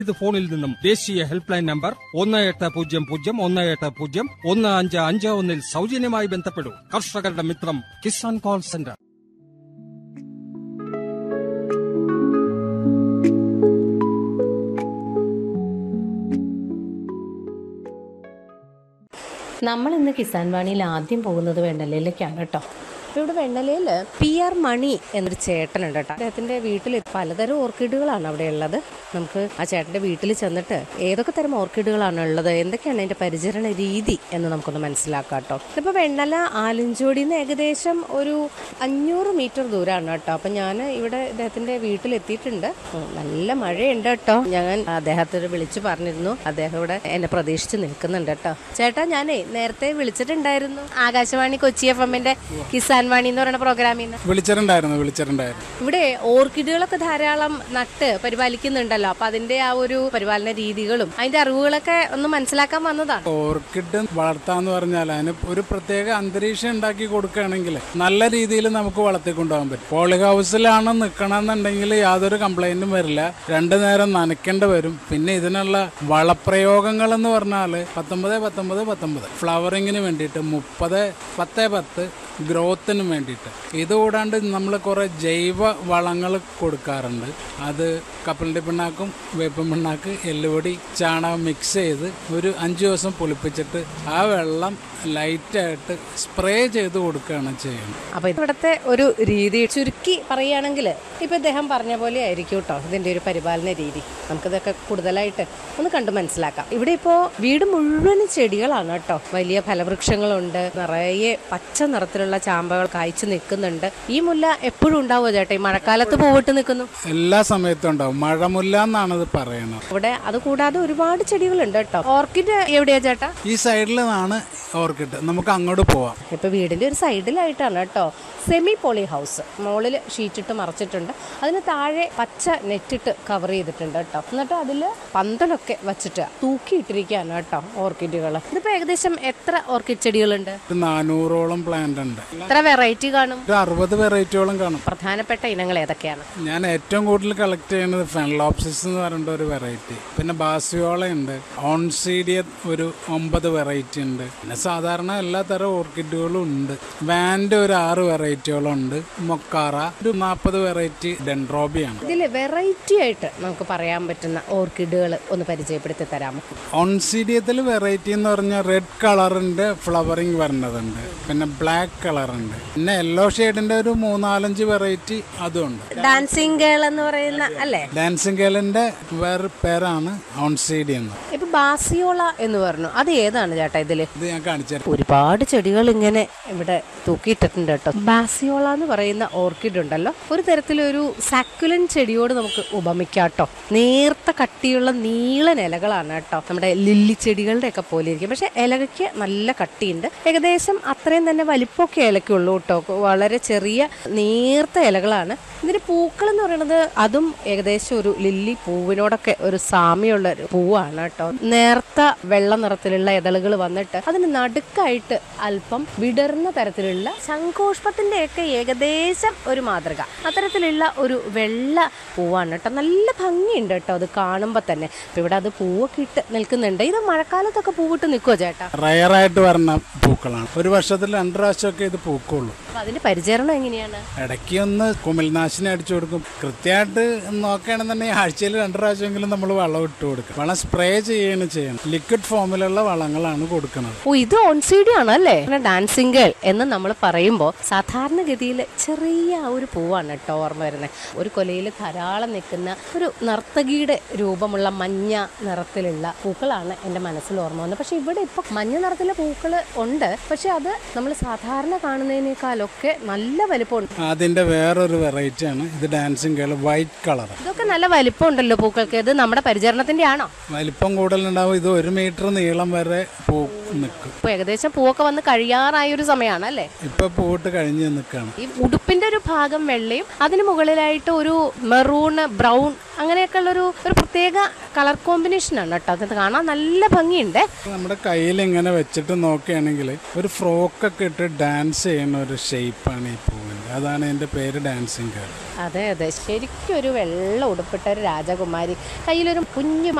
ഇത് ഫോണിൽ നിന്നും ദേശീയ ഹെൽപ്പ് ലൈൻ നമ്പർ ഒന്ന് എട്ട് പൂജ്യം പൂജ്യം ഒന്ന് എട്ട് പൂജ്യം ഒന്ന് അഞ്ച് അഞ്ച് ഒന്നിൽ സൗജന്യമായി ബന്ധപ്പെടൂ കർഷകരുടെ മിത്രം കിസാൻ കോൾ സെന്റർ നമ്മൾ ഇന്ന് കിസാൻ വാണിയിൽ ആദ്യം പോകുന്നത് വെണ്ണലയിലേക്കാണ് കേട്ടോ അപ്പോൾ ഇവിടെ വെണ്ണലയിൽ പി ആർ മണി എന്നൊരു ചേട്ടനുണ്ട് കേട്ടോ അദ്ദേഹത്തിൻ്റെ വീട്ടിൽ പലതരം ഓർക്കിഡുകളാണ് അവിടെ ഉള്ളത് നമുക്ക് ആ ചേട്ടൻ്റെ വീട്ടിൽ ചെന്നിട്ട് ഏതൊക്കെ തരം ഓർക്കിഡുകളാണ് ഉള്ളത് എന്തൊക്കെയാണ് അതിൻ്റെ പരിചരണ രീതി എന്ന് നമുക്കൊന്ന് മനസ്സിലാക്കാം കേട്ടോ ഇതിപ്പോൾ വെണ്ണല ആലഞ്ചോടിയിൽ നിന്ന് ഏകദേശം ഒരു അഞ്ഞൂറ് മീറ്റർ ദൂരമാണ് കേട്ടോ അപ്പം ഞാൻ ഇവിടെ ഇദ്ദേഹത്തിൻ്റെ വീട്ടിലെത്തിയിട്ടുണ്ട് ഉം, നല്ല മഴയുണ്ട് കേട്ടോ ഞാൻ അദ്ദേഹത്തോട് വിളിച്ചു പറഞ്ഞിരുന്നു അദ്ദേഹം ഇവിടെ എന്നെ പ്രതീക്ഷിച്ച് നിൽക്കുന്നുണ്ട് കേട്ടോ ചേട്ടാ ഞാനേ നേരത്തെ വിളിച്ചിട്ടുണ്ടായിരുന്നു ആകാശവാണി കൊച്ചി എഫ് എമ്മിന്റെ കിസാൻ വാണി എന്ന് പറയുന്ന പ്രോഗ്രാമിൽ നിന്ന് വിളിച്ചിട്ടുണ്ടായിരുന്നു വിളിച്ചിട്ടുണ്ടായിരുന്നു ഇവിടെ ഓർക്കിഡുകളൊക്കെ ധാരാളം നട്ട് പരിപാലിക്കുന്നുണ്ടല്ലോ അപ്പൊ അതിന്റെ ആ ഒരു പരിപാലന രീതികളും അതിന്റെ അറിവുകളൊക്കെ ഒന്ന് മനസ്സിലാക്കാൻ വന്നതാണ് ഓർക്കിഡ് വളർത്താന്ന് പറഞ്ഞാൽ അതിന് ഒരു പ്രത്യേക അന്തരീക്ഷം ഉണ്ടാക്കി കൊടുക്കുകയാണെങ്കിൽ നല്ല രീതിയിൽ നമുക്ക് വളർത്തിക്കൊണ്ടുപോകാൻ പറ്റും പോളി ഹൗസിലാണ് നിൽക്കണമെന്നുണ്ടെങ്കിൽ യാതൊരു കംപ്ലൈന്റും വരില്ല രണ്ടു നേരം നനയ്ക്കേണ്ടി വരും പിന്നെ ഇതിനുള്ള വളപ്രയോഗങ്ങൾ എന്ന് പറഞ്ഞാൽ പത്തൊമ്പത് പത്തൊമ്പത് പത്തൊമ്പത് ഫ്ലവറിങ്ങിന് വേണ്ടിയിട്ട് മുപ്പത് പത്ത് പത്ത് ഗ്രോത്തിന് വേണ്ടിയിട്ട് ഇത് കൂടാണ്ട് നമ്മൾ കുറേ ജൈവ വളങ്ങൾ കൊടുക്കാറുണ്ട് അത് കപ്പലിൻ്റെ പിണ്ണാക്കും വേപ്പൻ പിണ്ണാക്ക് എല്ലുപൊടി ചാണകം മിക്സ് ചെയ്ത് ഒരു അഞ്ച് ദിവസം പുളിപ്പിച്ചിട്ട് ആ വെള്ളം ലൈറ്റായിട്ട് സ്പ്രേ ചെയ്ത് കൊടുക്കുകയാണ് ചെയ്യുന്നത് അപ്പൊ ഇവിടുത്തെ ഒരു രീതി ചുരുക്കി പറയുകയാണെങ്കിൽ ഇപ്പൊ ഇദ്ദേഹം പറഞ്ഞ പോലെ ആയിരിക്കും കേട്ടോ ഇതിന്റെ ഒരു പരിപാലന രീതി നമുക്കിതൊക്കെ കൂടുതലായിട്ട് ഒന്ന് കണ്ടു മനസ്സിലാക്കാം ഇവിടെ ഇപ്പോ വീട് മുഴുവൻ ചെടികളാണ് കേട്ടോ വലിയ ഫലവൃക്ഷങ്ങളുണ്ട് നിറയെ പച്ച നിറത്തിലുള്ള ചാമ്പകൾ കായ്ച്ചു നിൽക്കുന്നുണ്ട് ഈ മുല്ല എപ്പോഴും ഉണ്ടാവുമോ ചേട്ടാ ഈ മഴക്കാലത്ത് പൂവിട്ട് നിൽക്കുന്നു എല്ലാ സമയത്തും ഉണ്ടാവും മഴമുല്ല എന്നാണ് ഇത് പറയുന്നത് ഇവിടെ അത് കൂടാതെ ഒരുപാട് ചെടികളുണ്ട് കേട്ടോ ഓർക്കിഡ് എവിടെയാ ചേട്ടാ ഈ സൈഡിൽ നിന്നാണ് ഓർക്കിഡ് നമുക്ക് അങ്ങോട്ട് പോവാം ഇപ്പൊ വീടിന്റെ ഒരു സൈഡിലായിട്ടാണ് കേട്ടോ സെമി പോളി ഹൗസ് മുകളിൽ ഷീറ്റിട്ട് മറച്ചിട്ടുണ്ട് അതിന് താഴെ പച്ച നെറ്റിട്ട് കവർ ചെയ്തിട്ടുണ്ട് കേട്ടോ എന്നിട്ട് അതിൽ പന്തലൊക്കെ വെച്ചിട്ട് തൂക്കിയിട്ടിരിക്കുകയാണ് കേട്ടോ ഓർക്കിഡുകൾ ഇതിപ്പോ ഏകദേശം എത്ര ഓർക്കിഡ് ചെടികളുണ്ട് ഒരു നാനൂറോളം പ്ലാന്റ് ഉണ്ട് എത്ര വെറൈറ്റി കാണും ഒരു അറുപത് വെറൈറ്റിയോളം കാണും പ്രധാനപ്പെട്ട ഇനങ്ങൾ ഏതൊക്കെയാണ് ഞാൻ ഏറ്റവും കൂടുതൽ കളക്ട് ചെയ്യുന്നത് ഫെൻലോപ്സിസ് എന്ന് പറയുന്ന ഒരു വെറൈറ്റി പിന്നെ ബാസിയോള ഉണ്ട് ഓൺസീഡിയ ഒരു ഒമ്പത് വെറൈറ്റി ഉണ്ട് പിന്നെ സാധാരണ എല്ലാ തരം ഓർക്കിഡുകളും ഉണ്ട് വാൻഡ് ഒരു ആറ് വെറൈറ്റിയോളം ഉണ്ട് മൊക്കാറ ഒരു നാൽപ്പത് വെറൈറ്റി ഡെൻഡ്രോബിയാണ് ഇതിൽ വെറൈറ്റി ആയിട്ട് നമുക്ക് പറയാൻ പറ്റുന്ന ഓർക്കിഡുകൾ ഒന്ന് പരിചയപ്പെടുത്തി തരാമോ ഓൺസീഡിയത്തിൽ വെറൈറ്റി എന്ന് പറഞ്ഞാൽ റെഡ് കളറിന്റെ ഫ്ലവറിങ് വരുന്നതുണ്ട് പിന്നെ ബ്ലാക്ക് കളറുണ്ട് പിന്നെ യെല്ലോ ഷെയ്ഡിന്റെ ഒരു മൂന്നാലഞ്ച് വെറൈറ്റി അതും ഉണ്ട് ഡാൻസിങ് ഗേൾ എന്ന് പറയുന്ന അല്ലേ ഡാൻസിങ് ഗേളിന്റെ വേറെ പേരാണ് ഓൺസീഡി എന്ന് ഇപ്പൊ ബാസിയോള എന്ന് പറഞ്ഞു അത് ഏതാണ് ചേട്ടാ ഇതില് ഇത് ഞാൻ കാണിച്ചു തരാം ഒരുപാട് ചെടികൾ ഇങ്ങനെ ഇവിടെ തൂക്കിയിട്ടിട്ടുണ്ട് കേട്ടോ ബാസിയോള എന്ന് പറയുന്ന ഓർക്കിഡ് ഉണ്ടല്ലോ ഒരു തരത്തിലൊരു സാക്കുലൻ ചെടിയോട് നമുക്ക് ഉപമിക്കാം കേട്ടോ നേർത്ത കട്ടിയുള്ള നീളൻ ഇലകളാണ് കേട്ടോ നമ്മുടെ ലില്ലി ചെടികളുടെ ഒക്കെ പോലെ ഇരിക്കും പക്ഷെ ഇലകയ്ക്ക് നല്ല കട്ടിയുണ്ട് ഏകദേശം അത്രയും തന്നെ വലിപ്പമൊക്കെ ഇലയ്ക്കുള്ളൂ കേട്ടോ വളരെ ചെറിയ നേർത്ത ഇലകളാണ് ഇതിന് പൂക്കൾ എന്ന് പറയുന്നത് അതും ഏകദേശം ഒരു ലില്ലി പൂവിനോടൊക്കെ ഒരു സാമ്യമുള്ള ഒരു പൂവാണ് കേട്ടോ നേർത്ത വെള്ള നിറത്തിലുള്ള ഇതളുകൾ വന്നിട്ട് അതിന് നടുക്കായിട്ട് അല്പം വിടർന്ന തരത്തിലുള്ള ശംഖോഷ്പത്തിന്റെ ഒക്കെ ഏകദേശം ഒരു മാതൃക അത്തരത്തിലുള്ള ഒരു വെള്ള പൂവാണ് കേട്ടോ നല്ല ഭംഗിയുണ്ട് കേട്ടോ അത് കാണുമ്പോൾ തന്നെ ഇപ്പൊ ഇവിടെ അത് പൂവൊക്കെ ഇട്ട് നിൽക്കുന്നുണ്ട് ഇത് മഴക്കാലത്തൊക്കെ പൂവിട്ട് നിൽക്കുമോ ചേട്ടാ റയറായിട്ട് വരുന്ന പൂക്കളാണ് ഒരു വർഷത്തിൽ രണ്ട് പ്രാവശ്യമൊക്കെ ഇത് പൂക്കുള്ളൂ അപ്പൊ അതിന്റെ പരിചരണം എങ്ങനെയാണ് ഇടയ്ക്ക് ഒന്ന് കുമിൾനാശിനി അടിച്ചു കൊടുക്കും കൃത്യമായിട്ട് നോക്കുകയാണെന്നുണ്ടെങ്കിൽ ആഴ്ചയിൽ രണ്ട് പ്രാവശ്യമെങ്കിലും നമ്മൾ വളം ഇട്ട് കൊടുക്കും വളം സ്പ്രേ ചെയ്യുകയാണ് ചെയ്യണം ലിക്വിഡ് ഫോമിലുള്ള വളങ്ങളാണ് കൊടുക്കുന്നത് ഓ ഇത് ഓൺസീഡി ആണ് അല്ലേ ഡാൻസിംഗ് ഗേൾ എന്ന് നമ്മൾ പറയുമ്പോൾ സാധാരണഗതിയിൽ ചെറിയ ആ ഒരു പൂവാണ് കേട്ടോ ഓർമ്മ വരുന്നത് ഒരു കൊലയിൽ ധാരാളം നിൽക്കുന്ന ഒരു നർത്തകിയുടെ രൂപമുള്ള മഞ്ഞ നിറത്തിലുള്ള പൂക്കളാണ് എൻ്റെ മനസ്സിൽ ഓർമ്മ വന്നത് പക്ഷെ ഇവിടെ ഇപ്പൊ മഞ്ഞ നിറത്തിലെ പൂക്കൾ ഉണ്ട് പക്ഷെ അത് നമ്മൾ സാധാരണ കാണുന്നതിനേക്കാളൊക്കെ നല്ല വലിപ്പമുണ്ട് അതിന്റെ വേറൊരു വെറൈറ്റി ആണ് ഇത് ഡാൻസിങ് ഗേൾ വൈറ്റ് കളർ ഇതൊക്കെ നല്ല വലിപ്പമുണ്ടല്ലോ പൂക്കൾക്ക് ഇത് നമ്മുടെ പരിചരണത്തിന്റെ ആണോ വലിപ്പം കൂടുതലുണ്ടാവും ഇത് ഒരു മീറ്റർ നീളം വരെ പൂ നിൽക്കും ഇപ്പൊ ഏകദേശം പൂവൊക്കെ വന്ന് കഴിയാറായ ഒരു സമയമാണ് അല്ലേ ഇപ്പൊ പൂവിട്ട് കഴിഞ്ഞ് നിൽക്കുകയാണ് ഈ ഉടുപ്പിന്റെ ഒരു ഭാഗം വെള്ളയും അതിന് മുകളിലായിട്ട് ഒരു മെറൂണ് ബ്രൗൺ അങ്ങനെയൊക്കെയുള്ള ഒരു ഒരു പ്രത്യേക കളർ കോമ്പിനേഷൻ ആണ് കേട്ടോ അത് കാണാൻ നല്ല ഭംഗിയുണ്ട് നമ്മുടെ കയ്യിൽ ഇങ്ങനെ വെച്ചിട്ട് നോക്കുകയാണെങ്കിൽ ഒരു ഫ്രോക്കൊക്കെ ഇട്ട് ഡാൻസ് ചെയ്യുന്ന ഒരു ഷേപ്പാണ് ഈ പൂവിൻ്റെ അതാണ് എൻ്റെ പേര് ഡാൻസിങ് ഗേൾ അതെ അതെ ശരിക്കും ഒരു വെള്ള ഉടുപ്പിട്ട ഒരു രാജകുമാരി കയ്യിലൊരു കുഞ്ഞു